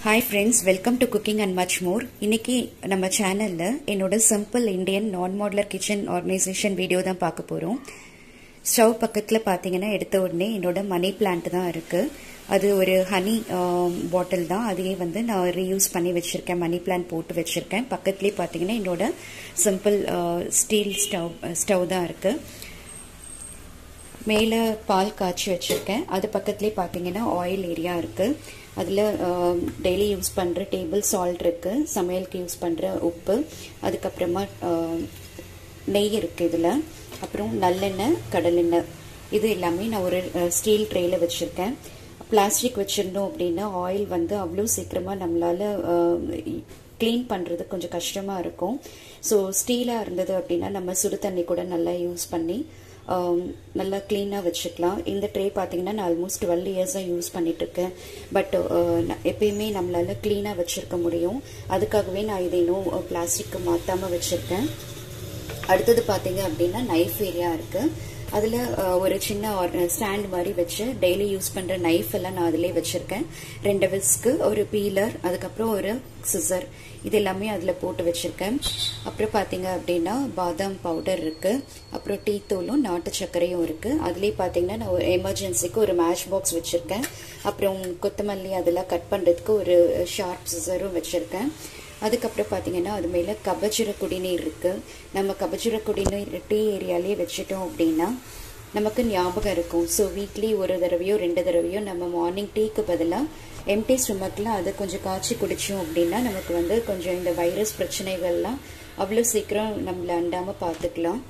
hi friends welcome to cooking and much more இன்னைக்கு நம்ம சேனலில் என்னோட simple Indian non modular kitchen organization video தான் பார்க்க போகிறோம் ஸ்டவ் பக்கத்தில் பார்த்தீங்கன்னா எடுத்த உடனே என்னோட மணி பிளான்ட் தான் இருக்குது அது ஒரு ஹனி பாட்டில் தான் அதையே வந்து நான் ரீயூஸ் பண்ணி வச்சுருக்கேன் மணி பிளான்ட் போட்டு வச்சுருக்கேன் பக்கத்துலேயே பார்த்தீங்கன்னா என்னோட சிம்பிள் ஸ்டீல் ஸ்டவ் ஸ்டவ் தான் இருக்குது மேலே பால் காய்ச்சி வச்சுருக்கேன் அது பக்கத்துலேயே பார்த்தீங்கன்னா ஆயில் ஏரியா இருக்குது அதில் டெய்லி யூஸ் பண்ணுற டேபிள் சால்ட் இருக்குது சமையலுக்கு யூஸ் பண்ணுற உப்பு அதுக்கப்புறமா நெய் இருக்குது இதில் அப்புறம் நல்லெண்ணெய் கடலெண்ணெய் இது எல்லாமே நான் ஒரு ஸ்டீல் ட்ரேயில் வச்சுருக்கேன் பிளாஸ்டிக் வச்சுருந்தோம் அப்படின்னா ஆயில் வந்து அவ்வளோ சீக்கிரமாக நம்மளால் க்ளீன் பண்ணுறது கொஞ்சம் கஷ்டமாக இருக்கும் ஸோ ஸ்டீலாக இருந்தது அப்படின்னா நம்ம சுடு தண்ணி கூட நல்லா யூஸ் பண்ணி நல்லா க்ளீனாக வச்சுக்கலாம் இந்த ட்ரே பார்த்தீங்கன்னா நான் ஆல்மோஸ்ட் டுவெல் இயர்ஸாக யூஸ் பண்ணிட்டுருக்கேன் பட் எப்பயுமே நம்மளால் க்ளீனாக வச்சுருக்க முடியும் அதுக்காகவே நான் இதை இன்னும் பிளாஸ்டிக்கு மாற்றாமல் வச்சுருக்கேன் அடுத்தது பார்த்தீங்க அப்படின்னா நைஃப் ஏரியா இருக்குது அதில் ஒரு சின்ன ஸ்டாண்ட் மாதிரி வச்சு டெய்லி யூஸ் பண்ணுற நைஃப் எல்லாம் நான் அதிலே வச்சுருக்கேன் ரெண்டு விஸ்க்கு ஒரு பீலர் அதுக்கப்புறம் ஒரு சிசர் இது எல்லாமே அதில் போட்டு வச்சுருக்கேன் அப்புறம் பார்த்தீங்க அப்படின்னா பாதாம் பவுடர் இருக்குது அப்புறம் டீ தூளும் நாட்டு சர்க்கரையும் இருக்குது அதுலேயே பார்த்தீங்கன்னா நான் ஒரு எமர்ஜென்சிக்கு ஒரு மேஷ் பாக்ஸ் வச்சுருக்கேன் அப்புறம் கொத்தமல்லி அதெல்லாம் கட் பண்ணுறதுக்கு ஒரு ஷார்ப் சிசரும் வச்சுருக்கேன் அதுக்கப்புறம் பார்த்தீங்கன்னா அது மேலே கபஜுர குடிநீர் இருக்குது நம்ம கபஜுர குடிநீர் டீ ஏரியாலே வச்சுட்டோம் அப்படின்னா நமக்கு ஞாபகம் இருக்கும் ஸோ வீக்லி ஒரு தடவையோ ரெண்டு தடவையோ நம்ம மார்னிங் டீக்கு பதிலாக எம்டி ஸ்டொமக்கில் அதை கொஞ்சம் காய்ச்சி குடித்தோம் அப்படின்னா நமக்கு வந்து கொஞ்சம் இந்த வைரஸ் பிரச்சனைகள்லாம் அவ்வளோ சீக்கிரம் நம்மளை அண்டாமல் பார்த்துக்கலாம்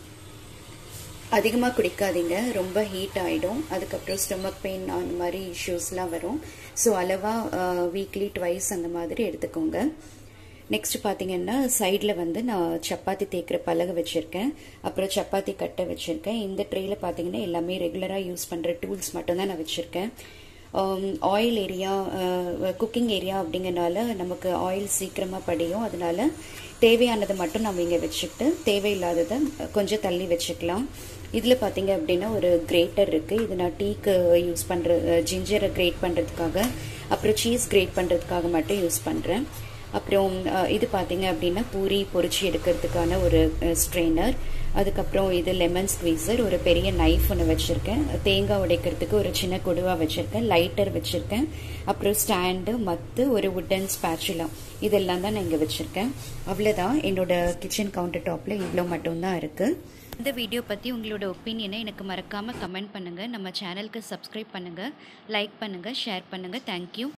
அதிகமாக குடிக்காதீங்க ரொம்ப ஹீட் ஆகிடும் அதுக்கப்புறம் ஸ்டொமக் பெயின் அந்த மாதிரி இஷ்யூஸ்லாம் வரும் ஸோ அளவாக வீக்லி ட்வைஸ் அந்த மாதிரி எடுத்துக்கோங்க நெக்ஸ்ட் பார்த்தீங்கன்னா சைடில் வந்து நான் சப்பாத்தி தேய்க்கிற பலகை வச்சுருக்கேன் அப்புறம் சப்பாத்தி கட்டை வச்சுருக்கேன் இந்த ட்ரேயில் பார்த்தீங்கன்னா எல்லாமே ரெகுலராக யூஸ் பண்ணுற டூல்ஸ் மட்டும்தான் நான் வச்சுருக்கேன் ஆயில் ஏரியா குக்கிங் ஏரியா அப்படிங்கறனால நமக்கு ஆயில் சீக்கிரமாக படியும் அதனால தேவையானதை மட்டும் நம்ம இங்கே வச்சுக்கிட்டு தேவையில்லாததை கொஞ்சம் தள்ளி வச்சுக்கலாம் இதில் பார்த்தீங்க அப்படின்னா ஒரு கிரேட்டர் இருக்குது இது நான் டீக்கு யூஸ் பண்ணுற ஜிஞ்சரை கிரேட் பண்ணுறதுக்காக அப்புறம் சீஸ் கிரேட் பண்ணுறதுக்காக மட்டும் யூஸ் பண்ணுறேன் அப்புறம் இது பார்த்தீங்க அப்படின்னா பூரி பொறிச்சு எடுக்கிறதுக்கான ஒரு ஸ்ட்ரெயினர் அதுக்கப்புறம் இது லெமன் ஸ்க்வீசர் ஒரு பெரிய நைஃப் ஒன்று வச்சுருக்கேன் தேங்காய் உடைக்கிறதுக்கு ஒரு சின்ன கொடுவா வச்சுருக்கேன் லைட்டர் வச்சுருக்கேன் அப்புறம் ஸ்டாண்டு மத்து ஒரு உட்டன் ஸ்பேச்சுலா இதெல்லாம் தான் நான் இங்கே வச்சுருக்கேன் அவ்வளோதான் என்னோட கிச்சன் கவுண்டர் டாப்பில் இவ்வளோ மட்டும்தான் இருக்குது இந்த வீடியோ பற்றி உங்களோட ஒப்பீனியனை எனக்கு மறக்காமல் கமெண்ட் பண்ணுங்கள் நம்ம சேனலுக்கு சப்ஸ்கிரைப் பண்ணுங்கள் லைக் பண்ணுங்கள் ஷேர் பண்ணுங்கள் தேங்க்யூ